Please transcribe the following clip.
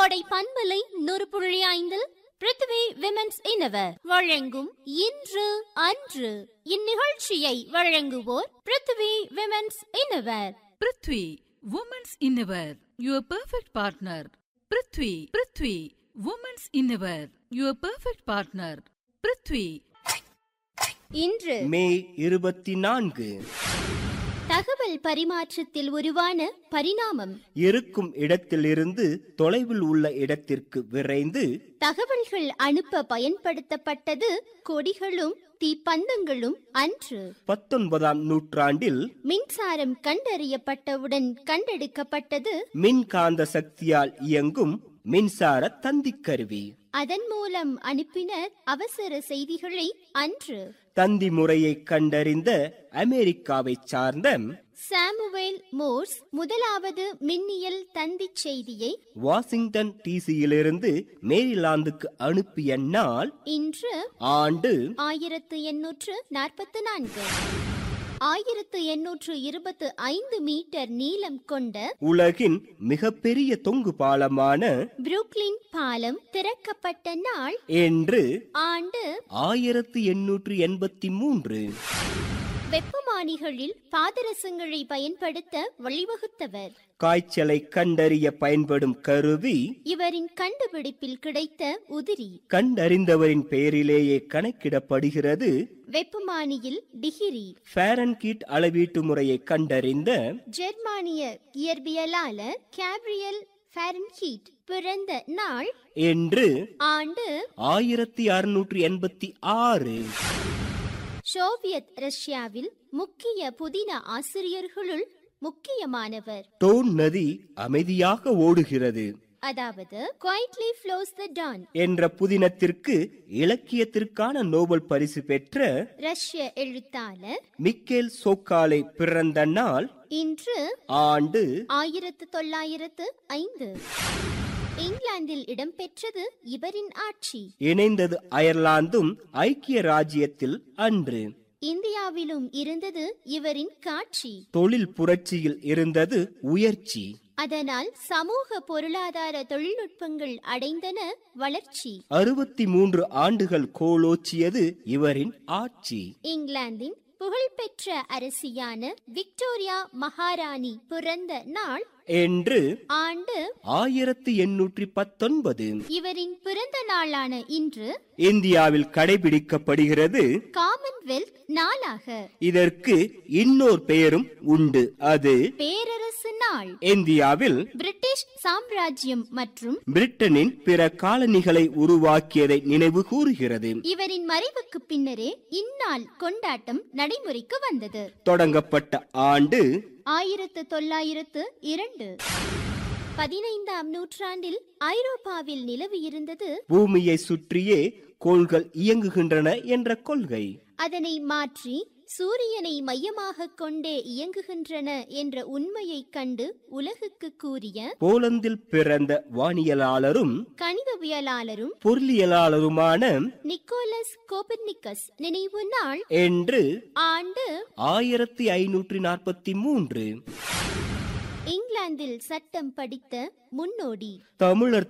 கோடை பண்பலை நூறு புள்ளி ஐந்தில் பிருத்திவி விமென்ஸ் இனவர் வழங்கும் இன்று அன்று இந்நிகழ்ச்சியை வழங்குவோர் Prithvi women's innerwear Prithvi women's innerwear your perfect partner Prithvi Prithvi women's innerwear your perfect partner Prithvi இன்று மே இருபத்தி நான்கு தகவல் பரிமாற்றத்தில் உருவான பரிணாமம் இருக்கும் இடத்திலிருந்து தொலைவில் உள்ள இடத்திற்கு விரைந்து தகவல்கள் அனுப்ப பயன்படுத்தப்பட்டது கொடிகளும் தீப்பந்தங்களும் அன்று பத்தொன்பதாம் நூற்றாண்டில் மின்சாரம் கண்டறியப்பட்டவுடன் கண்டெடுக்கப்பட்டது மின்காந்த சக்தியால் இயங்கும் மின்சார தந்திக்கருவி அதன் மூலம் அனுப்பினர் அவசர செய்திகளை அன்று தந்தி முறையை கண்டறிந்த அமெரிக்காவைச் சார்ந்த சாமுவேல் மோர்ஸ் முதலாவது மின்னியல் தந்திச் செய்தியை வாஷிங்டன் டிசியிலிருந்து மேரிலாந்துக்கு அனுப்பிய நாள் இன்று ஆண்டு ஆயிரத்து எண்ணூற்று நாற்பத்து நான்கு ஆயிரத்து எண்ணூற்று இருபத்து ஐந்து மீட்டர் நீளம் கொண்ட உலகின் மிகப்பெரிய தொங்கு பாலமான புரூக்ளின் பாலம் திறக்கப்பட்ட நாள் என்று ஆண்டு ஆயிரத்து எண்ணூற்று எண்பத்தி மூன்று வெப்பமானிகளில் பாதரசங்களை பயன்படுத்த வழிவகுத்தவர் காய்ச்சலை கண்டறிய பயன்படும் கருவி இவரின் கண்டுபிடிப்பில் கிடைத்த உதிரி கண்டறிந்தவரின் பெயரிலேயே கணக்கிடப்படுகிறது வெப்பமானியில் டிகிரி ஃபாரன்கீட் அளவீட்டு முறையை கண்டறிந்த ஜெர்மானிய இயற்பியலாளர் கேப்ரியல் ஃபாரன்ஹீட் பிறந்த நாள் என்று ஆண்டு ஆயிரத்தி அறுநூற்றி எண்பத்தி ஆறு சோவியத் ரஷ்யாவில் முக்கிய புதின ஆசிரியர்களுள் முக்கியமானவர் டோன் நதி அமைதியாக ஓடுகிறது அதாவது குவைட்லி ஃப்ளோஸ் த டான் என்ற புதினத்திற்கு இலக்கியத்திற்கான நோபல் பரிசு பெற்ற ரஷ்ய எழுத்தாளர் மிக்கேல் சோக்காலை பிறந்த நாள் இன்று ஆண்டு ஆயிரத்து தொள்ளாயிரத்து ஐந்து இங்கிலாந்தில் இடம்பெற்றது இவரின் ஆட்சி இணைந்தது அயர்லாந்தும் ஐக்கிய ராஜ்யத்தில் அன்று இந்தியாவிலும் இருந்தது இவரின் காட்சி தொழில் புரட்சியில் இருந்தது உயர்ச்சி அதனால் சமூக பொருளாதார தொழில்நுட்பங்கள் அடைந்தன வளர்ச்சி அறுபத்தி மூன்று ஆண்டுகள் கோலோச்சியது இவரின் ஆட்சி இங்கிலாந்தின் புகழ்பெற்ற அரசியான விக்டோரியா மகாராணி பிறந்த நாள் என்று ஆண்டு ஆயிரத்தி எண்ணூற்றி பத்தொன்பது இவரின் பிறந்த நாளான இன்று இந்தியாவில் கடைபிடிக்கப்படுகிறது காமன்வெல்த் நாளாக இதற்கு இன்னொரு பெயரும் உண்டு அது பேரரசு நாள் இந்தியாவில் பிரிட்டிஷ் சாம்ராஜ்யம் மற்றும் பிரிட்டனின் பிற காலனிகளை உருவாக்கியதை நினைவு கூறுகிறது இவரின் மறைவுக்கு பின்னரே இந்நாள் கொண்டாட்டம் நடைமுறைக்கு வந்தது தொடங்கப்பட்ட ஆண்டு ஆயிரத்து தொள்ளாயிரத்து இரண்டு பதினைந்தாம் நூற்றாண்டில் ஐரோப்பாவில் நிலவியிருந்தது பூமியை சுற்றியே கோள்கள் இயங்குகின்றன என்ற கொள்கை அதனை மாற்றி சூரியனை மையமாக கொண்டே இயங்குகின்றன என்ற உண்மையை கண்டு உலகுக்கு கூறிய போலந்தில் பிறந்த வானியலாளரும் கணிதவியலாளரும் பொருளியலாளருமான நிக்கோலஸ் கோபர்னிக்கஸ் நினைவு நாள் என்று ஆண்டு ஆயிரத்தி ஐநூற்றி நாற்பத்தி மூன்று இங்கிலாந்தில் சட்டம் படித்த முன்னோடி தமிழர்